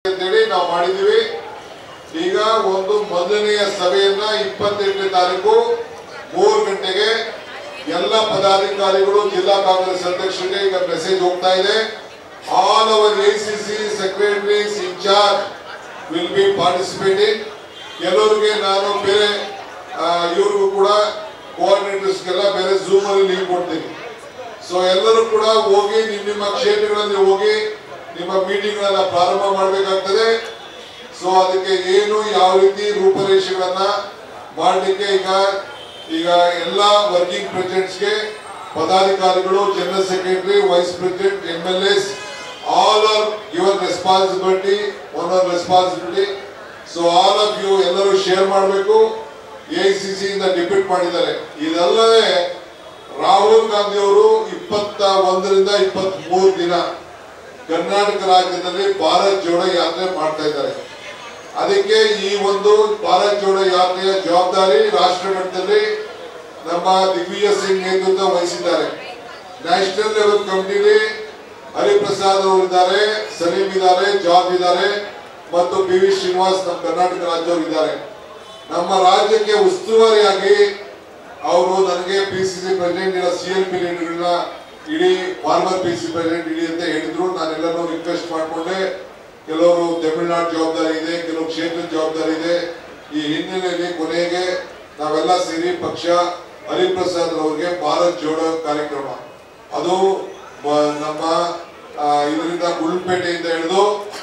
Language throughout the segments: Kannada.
ಅಂತೇಳಿ ನಾವು ಮಾಡಿದೀವಿ ಈಗ ಒಂದು ಮೊದಲನೆಯ ಸಭೆಯನ್ನ ಇಪ್ಪತ್ತೆಂಟನೇ ತಾರೀಕು ಮೂರು ಗಂಟೆಗೆ ಎಲ್ಲ ಪದಾಧಿಕಾರಿಗಳು ಜಿಲ್ಲಾ ಕಾಂಗ್ರೆಸ್ ಅಧ್ಯಕ್ಷರಿಗೆ ಈಗ ಮೆಸೇಜ್ ಹೋಗ್ತಾ ಇದೆ all our ACC secretaries in charge will be participating ಕೆಲವರಿಗೆ ನಾನು ಬೇರೆ ಇವ್ರಿಗೂ ಕೂಡ ಕೋಆರ್ಡಿನೇಟರ್ಸ್ಗೆಲ್ಲ ಬೇರೆ ಝೂಮ್ ಅಲ್ಲಿ ಲಿಂಕ್ ಕೊಡ್ತೀನಿ ಸೊ ಎಲ್ಲರೂ ಕೂಡ ಹೋಗಿ ನಿಮ್ಮ ನಿಮ್ಮ ಕ್ಷೇತ್ರಗಳಲ್ಲಿ ಹೋಗಿ ನಿಮ್ಮ ಮೀಟಿಂಗ್ಗಳನ್ನ ಪ್ರಾರಂಭ ಮಾಡಬೇಕಾಗ್ತದೆ ಸೊ ಅದಕ್ಕೆ ಏನು ಯಾವ ರೀತಿ ರೂಪರೇಷೆಗಳನ್ನ ಮಾಡಲಿಕ್ಕೆ ಈಗ ಈಗ ಎಲ್ಲ ವರ್ಕಿಂಗ್ ಪ್ರೆಸಿಡೆಂಟ್ಸ್ಗೆ ಪದಾಧಿಕಾರಿಗಳು general secretary vice president M L S all are given responsibility one or responsibility so all of you ಎಲ್ಲರೂ ಶೇರ್ ಮಾಡಬೇಕು ಎ ಸಿ ಸಿ ಇಂದ ಡಿಪೆಂಡ್ ಮಾಡಿದ್ದಾರೆ ಇದಲ್ಲದೆ ರಾಹುಲ್ ಗಾಂಧಿ ಅವರು ಇಪ್ಪತ್ತ ಒಂದರಿಂದ ಇಪ್ಪತ್ತ್ ಮೂರು ದಿನ ಕರ್ನಾಟಕ ರಾಜ್ಯದಲ್ಲಿ ಭಾರತ್ ಜೋಡೋ ಯಾತ್ರೆ ಮಾಡ್ತಾ ಇದ್ದಾರೆ ಅದಕ್ಕೆ ಈ ಒಂದು ಭಾರತ್ ಜೋಡೋ ಯಾತ್ರೆಯ ಜವಾಬ್ದಾರಿ ರಾಷ್ಟ್ರ ಮಟ್ಟದಲ್ಲಿ ನಮ್ಮ ದಿಗ್ವಿಜಯ್ ಸಿಂಗ್ ನೇತೃತ್ವ ವಹಿಸಿದ್ದಾರೆ ನ್ಯಾಷನಲ್ ಲೆವೆಲ್ ಕಮಿಟಿಲಿ ಹರಿಪ್ರಸಾದ್ ಅವರು ಇದ್ದಾರೆ ಸಲೀಂ ಇದ್ದಾರೆ ಜಾರ್ಜ್ ಇದ್ದಾರೆ ಮತ್ತು ಪಿ ವಿ ಶ್ರೀನಿವಾಸ್ ನಮ್ಮ ಕರ್ನಾಟಕ ರಾಜ್ಯವರು ಇದ್ದಾರೆ ನಮ್ಮ ರಾಜ್ಯಕ್ಕೆ ಉಸ್ತುವಾರಿಯಾಗಿ ಅವರು ನನಗೆ ಪಿ ಸಿ ಸಿ ಪ್ರೆಸಿಡೆಂಟ್ ಇಲ್ಲ ಸಿ ಎಲ್ ಪಿ ಲೀಡರ್ಗಳನ್ನ ಇಡೀ ಫಾರ್ಮರ್ ಪಿ ಸಿ ಪ್ರೆಸಿಡೆಂಟ್ ಇಡಿ ಅಂತ ಹೇಳಿದ್ರು ನಾನೆಲ್ಲರೂ ರಿಕ್ವೆಸ್ಟ್ ಮಾಡಿಕೊಂಡೆ ಕೆಲವರು ತಮಿಳುನಾಡು ಜವಾಬ್ದಾರಿ ಇದೆ ಕೆಲವು ಕ್ಷೇತ್ರದ ಜವಾಬ್ದಾರಿ ಇದೆ ಈ ಹಿನ್ನೆಲೆಯಲ್ಲಿ ಕೊನೆಗೆ ನಾವೆಲ್ಲ ಸೇರಿ ಪಕ್ಷ ಹರಿಪ್ರಸಾದ್ ಅವರಿಗೆ ಭಾರತ್ ಜೋಡೋ ಕಾರ್ಯಕ್ರಮ ಅದು ಬ- ನಮ್ಮ ಆ, ಇದರಿಂದ ಗುಂಡ್ಲಪೇಟೆಯಿಂದ ಹಿಡಿದು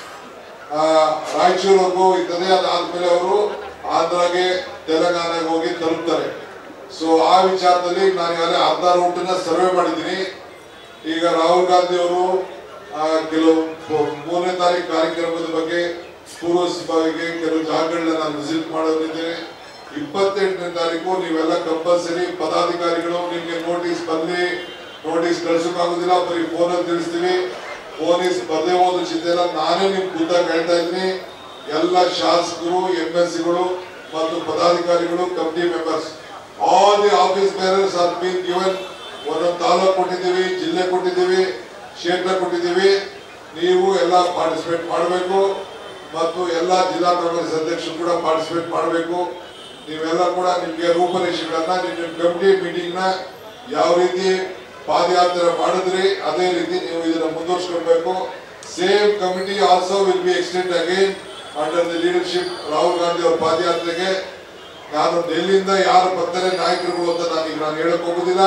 ಆ, ರಾಯಚೂರ್ವರೆಗೂ ಇರ್ತದೆ ಅದಾದ್ಮೇಲೆ ಅವರು ಆಂಧ್ರಗೆ ತೆಲಂಗಾಣಗೆ ಹೋಗಿ ತಲುಪ್ತಾರೆ ಸೊ ಆ ವಿಚಾರದಲ್ಲಿ ನಾನು ಈಗಾಗಲೇ ಅರ್ಧ ರೂಟನ್ನ ಸರ್ವೆ ಮಾಡಿದ್ದೀನಿ ಈಗ ರಾಹುಲ್ ಗಾಂಧಿ ಅವರು ಆ, ಕೆಲವು ಪ- ಮೂರನೇ ತಾರೀಕು ಕಾರ್ಯಕ್ರಮದ ಬಗ್ಗೆ ಪೂರ್ವಸಿತವಾಗಿ ಕೆಲವು ಜಾಗಗಳನ್ನ ನಾನು ವಿಸಿಟ್ ಮಾಡೋದಿದ್ದೇನೆ ಇಪ್ಪತ್ತೆಂಟನೇ ತಾರೀಕು ನೀವೆಲ್ಲ ಕಂಪಲ್ಸರಿ ಪದಾಧಿಕಾರಿಗಳು ನಿಮ್ಗೆ ನೋಟಿಸ್ ಬಂದಿ ನೋಟಿಸ್ ಕಳ್ಸೋಕ್ಕಾಗೋದಿಲ್ಲ ಬರೀ ಫೋನಲ್ಲಿ ತಿಳಿಸ್ತೀವಿ ಫೋನಿಸ್ ಬರ್ದೇ ಹೋದ ಚಿಂತೆ ಇಲ್ಲ ನಾನೇ ನಿಮ್ ಖುದ್ದಾಗಿ ಹೇಳ್ತಾ ಇದ್ದೀನಿ ಎಲ್ಲ ಶಾಸಕರು ಎಂ ಎಲ್ ಸಿಗಳು ಮತ್ತು ಪದಾಧಿಕಾರಿಗಳು committee members all the office bearers are been given ಒಂದೊಂದು ತಾಲೂಕು ಕೊಟ್ಟಿದ್ದೀವಿ ಜಿಲ್ಲೆ ಕೊಟ್ಟಿದ್ದೀವಿ ಕ್ಷೇತ್ರ ಕೊಟ್ಟಿದ್ದೀವಿ ನೀವು ಎಲ್ಲ ಪಾರ್ಟಿಸಿಪೇಟ್ ಮಾಡಬೇಕು ಮತ್ತು ಎಲ್ಲ ಜಿಲ್ಲಾ ಕಾಂಗ್ರೆಸ್ ಅಧ್ಯಕ್ಷರು ಕೂಡ ಪಾರ್ಟಿಸಿಪೇಟ್ ಮಾಡಬೇಕು ನೀವೆಲ್ಲ ಕೂಡ ನಿಮಗೆ ರೂಪರೇಷೆಗಳನ್ನ ನಿಮ್ಮ ಕಮಿಟಿ ಮೀಟಿಂಗ್ನ ಯಾವ ರೀತಿ ಪಾದಯಾತ್ರೆ ಮಾಡಿದ್ರಿ ಅದೇ ರೀತಿ ನೀವು ಇದನ್ನ ಮುಂದುವರ್ಸ್ಕೊಳ್ಬೇಕು same committee also will be extend again under the leadership Rahul Gandhi ಅವರ ಪಾದಯಾತ್ರೆಗೆ ನಾನು ಡೆಲ್ಲಿಯಿಂದ ಯಾರು ಬರ್ತಾರೆ ನಾಯಕರುಗಳು ಅಂತ ನಾನು ಈಗ ನಾನು ಹೇಳಕ್ ಹೋಗುದಿಲ್ಲ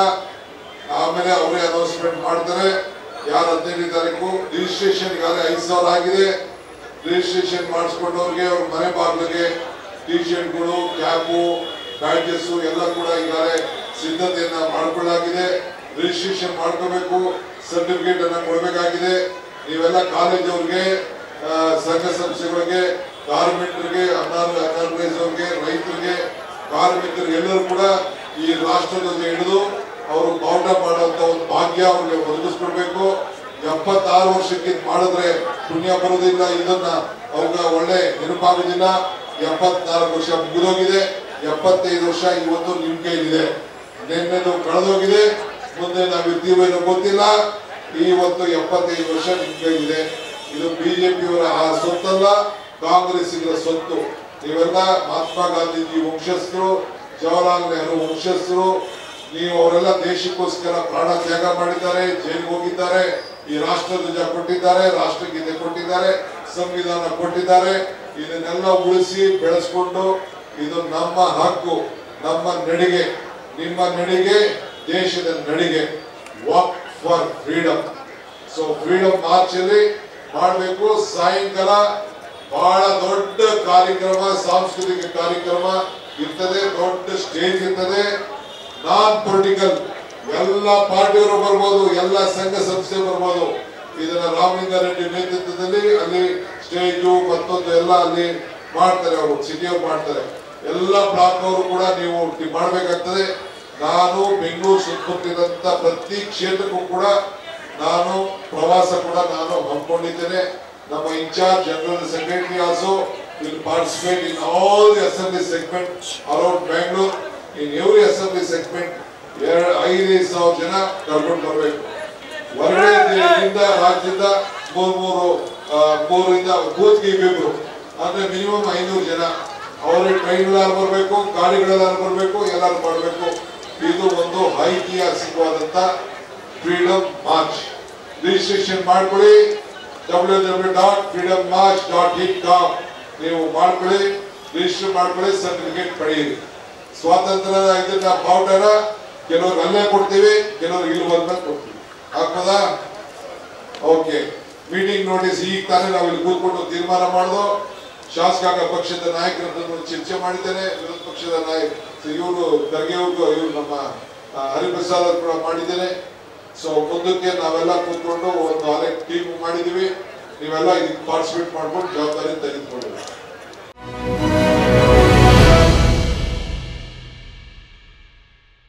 ಆಮೇಲೆ ಅವರೇ ಅನೌನ್ಸ್ಮೆಂಟ್ ಮಾಡ್ತಾರೆ ಯಾರು ಹದಿನೈದನೇ ತಾರೀಕು ರಿಜಿಸ್ಟ್ರೇಷನ್ ಈಗಾಗಲೇ ಐದು ಸಾವಿರ ಆಗಿದೆ ರಿಜಿಸ್ಟ್ರೇಷನ್ ಮಾಡಿಸ್ಕೊಂಡವ್ರಿಗೆ ಅವ್ರ ಮನೆ ಬಾಗಿಲಿಗೆ ಟಿ ಶರ್ಟ್ಗಳು ಕ್ಯಾಪು ಬ್ಯಾಡ್ಜಸ್ ಎಲ್ಲ ಕೂಡ ಈಗಾಗಲೇ ಸಿದ್ಧತೆಯನ್ನ ಮಾಡ್ಕೊಳ್ಳಾಗಿದೆ ರಿಜಿಸ್ಟ್ರೇಷನ್ ಮಾಡ್ಕೋಬೇಕು ಸರ್ಟಿಫಿಕೇಟ್ ಅನ್ನ ಕೊಡಬೇಕಾಗಿದೆ ನೀವೆಲ್ಲ ಕಾಲೇಜ್ ಅವ್ರಿಗೆ ಆ, ಸಂಘ ಸಂಸ್ಥೆಗಳಿಗೆ ಕಾರ್ಮಿಕರಿಗೆ ಅನಾರ್ ಅನಾರ್ಗನೈಸ್ ಅವ್ರಿಗೆ ರೈತರಿಗೆ ಕಾರ್ಮಿಕರಿಗೆ ಎಲ್ಲರೂ ಕೂಡ ಈ ರಾಷ್ಟ್ರಧ್ವಜ ಹಿಡಿದು ಅವರು ಬಾವುಟ ಮಾಡುವಂತ ಒಂದು ಭಾಗ್ಯ ಅವ್ರಿಗೆ ಒದಗಿಸ್ಕೊಡ್ಬೇಕು ಎಪ್ಪತ್ತಾರು ವರ್ಷಕ್ಕೆ ಇದ್ ಮಾಡಿದ್ರೆ ಪುಣ್ಯ ಬರೋದಿಲ್ಲ ಇದನ್ನ ಅವ್ರಿಗೆ ಒಳ್ಳೆ ನೆನಪಾಗೋದಿಲ್ಲ ಎಪ್ಪತ್ನಾಲ್ಕು ವರ್ಷ ಮುಗಿದೋಗಿದೆ ಎಪ್ಪತ್ತೈದು ವರ್ಷ ಇವತ್ತು ನಿಮ್ ಕೈಲಿದೆ ನಿನ್ನೆದು ಕಳೆದೋಗಿದೆ ಮುಂದೆ ನಾವು ಇರ್ತೀವೋ ಏನೋ ಗೊತ್ತಿಲ್ಲ ಇವತ್ತು ಎಪ್ಪತ್ತೈದು ವರ್ಷ ನಿಮ್ ಕೈಲಿದೆ ಇದು ಬಿಜೆಪಿಯವರ ಆ ಸೊತ್ತಲ್ಲ ಕಾಂಗ್ರೆಸ್ಸಿಗರ ಸೊತ್ತು ನೀವೆಲ್ಲ ಮಹಾತ್ಮ ಗಾಂಧೀಜಿ ವಂಶಸ್ಥರು ಜವಾಹರ್ಲಾಲ್ ನೆಹರು ವಂಶಸ್ಥರು ನೀವು ಅವರೆಲ್ಲ ದೇಶಕ್ಕೋಸ್ಕರ ಪ್ರಾಣ ತ್ಯಾಗ ಮಾಡಿದ್ದಾರೆ ಜೈಲಿಗೆ ಹೋಗಿದ್ದಾರೆ ಈ ರಾಷ್ಟ್ರಧ್ವಜ ಕೊಟ್ಟಿದ್ದಾರೆ ರಾಷ್ಟ್ರಗೀತೆ ಕೊಟ್ಟಿದ್ದಾರೆ ಸಂವಿಧಾನ ಕೊಟ್ಟಿದ್ದಾರೆ ಇದನ್ನೆಲ್ಲ ಉಳಿಸಿ ಬೆಳೆಸ್ಕೊಂಡು ಇದು ನಮ್ಮ ಹಕ್ಕು ನಮ್ಮ ನಡಿಗೆ ನಿಮ್ಮ ನಡಿಗೆ ದೇಶದ ನಡಿಗೆ walk for freedom so freedom march ಅಲ್ಲಿ ಮಾಡಬೇಕು ಸಾಯಂಕಾಲ ಬಹಳ ದೊಡ್ಡ ಕಾರ್ಯಕ್ರಮ ಸಾಂಸ್ಕೃತಿಕ ಕಾರ್ಯಕ್ರಮ ಇರ್ತದೆ ದೊಡ್ಡ ಸ್ಟೇಜ್ ಇರ್ತದೆ ನಾನ್ ಪೊಲಿಟಿಕಲ್ ಎಲ್ಲ ಪಾರ್ಟಿಯವರು ಬರ್ಬೋದು ಎಲ್ಲ ಸಂಘ ಸಂಸ್ಥೆ ಬರ್ಬೋದು ಇದನ್ನ ರಾಮಲಿಂಗಾರೆಡ್ಡಿ ನೇತೃತ್ವದಲ್ಲಿ ಅಲ್ಲಿ ಸ್ಟೇಜು ಮತ್ತೊಂದು ಎಲ್ಲ ಅಲ್ಲಿ ಮಾಡ್ತಾರೆ ಅವರು ಸಿಟಿಯವ್ರು ಮಾಡ್ತಾರೆ ಎಲ್ಲ ಬ್ಲಾಕ್ ಅವರು ಕೂಡ ನೀವು ಟಿ- ಮಾಡ್ಬೇಕಾಗ್ತದೆ ನಾನು ಬೆಂಗಳೂರು ಸುತ್ತಮುತ್ತಲಿರಂತ ಪ್ರತಿ ಕ್ಷೇತ್ರಕ್ಕೂ ಕೂಡ ನಾನು ಪ್ರವಾಸ ಕೂಡ ನಾನು ಹಮ್ಮಿಕೊಂಡಿದ್ದೇನೆ ನಮ್ಮ in charge general secretary also will participate in all the assembly segment around Bangalore in every assembly segment ಎರಡು ಐದೈದು ಸಾವಿರ ಜನ ಕರ್ಕೊಂಡು ಬರಬೇಕು ಹೊರಗಡೆಯಿಂದ ರಾಜ್ಯದ ಮೂರು ಮೂರು ಆ, ಮೂರರಿಂದ ಬೂತ್ಗೆ ಇಬ್ಬಿಬ್ರು ಅಂದ್ರೆ ಮಿನಿಮಮ್ ಐನೂರು ಜನ ಅವರ ಟ್ರೈನ್ಗಳಾರು ಬರಬೇಕು ಗಾಡಿಗಳೆಲ್ಲಾರು ಬರಬೇಕು ಎಲ್ಲಾರು ಮಾಡಬೇಕು ಇದು ಒಂದು ಐತಿಹಾಸಿಕವಾದಂತ ಫ್ರೀಡಮ್ ಮಾರ್ಚ್ ರಿಜಿಸ್ಟ್ರೇಷನ್ ಮಾಡ್ಕೊಳ್ಳಿ W W dot freedom march dot in com ನೀವು ಮಾಡ್ಕೊಳ್ಳಿ ರಿಜಿಸ್ಟರ್ ಮಾಡ್ಕೊಳ್ಳಿ ಸರ್ಟಿಫಿಕೇಟ್ ಪಡೆಯಿರಿ ಸ್ವಾತಂತ್ರ್ಯದ ಇದನ್ನ ಪೌಡರ ಕೆಲವ್ರಿಗೆ ಅಲ್ಲೇ ಕೊಡ್ತೀವಿ ಕೆಲವ್ರಿಗೆ ಇಲ್ಲಿ ಬಂದ್ಮೇಲೆ ಕೊಡ್ತೀವಿ ಆಗ್ತದಾ ಓಕೆ ಮೀಟಿಂಗ್ ನೋಟಿಸ್ ಈಗ ತಾನೇ ನಾವು ಇಲ್ಲಿ ಕೂತ್ಕೊಂಡು ತೀರ್ಮಾನ ಮಾಡ್ದು ಶಾಸಕಾಂಗ ಪಕ್ಷದ ನಾಯಕರ ಹತ್ರ ಚರ್ಚೆ ಮಾಡಿದ್ದೇನೆ ವಿರೋಧ ಪಕ್ಷದ ನಾಯಕ ಇವರು ಖರ್ಗೆ ಅವ್ರಿಗೂ ಇವ್ರು ನಮ್ಮ ಆ, ಹರಿಪ್ರಸಾದ್ ಅವ್ರು ಕೂಡ ಮಾಡಿದ್ದೇನೆ ಸೊ ಮುಂದಕ್ಕೆ ನಾವೆಲ್ಲ ಕೂತ್ಕೊಂಡು ಒಂದು ಅಲೆ ಟೀಮ್ ಮಾಡಿದೀವಿ ನೀವೆಲ್ಲ ಇದಕ್ಕೆ ಪಾರ್ಟಿಸಿಪೇಟ್ ಮಾಡ್ಕೊಂಡು ಜವಾಬ್ದಾರಿ ತೆಗೆದುಕೊಳ್ಳಿ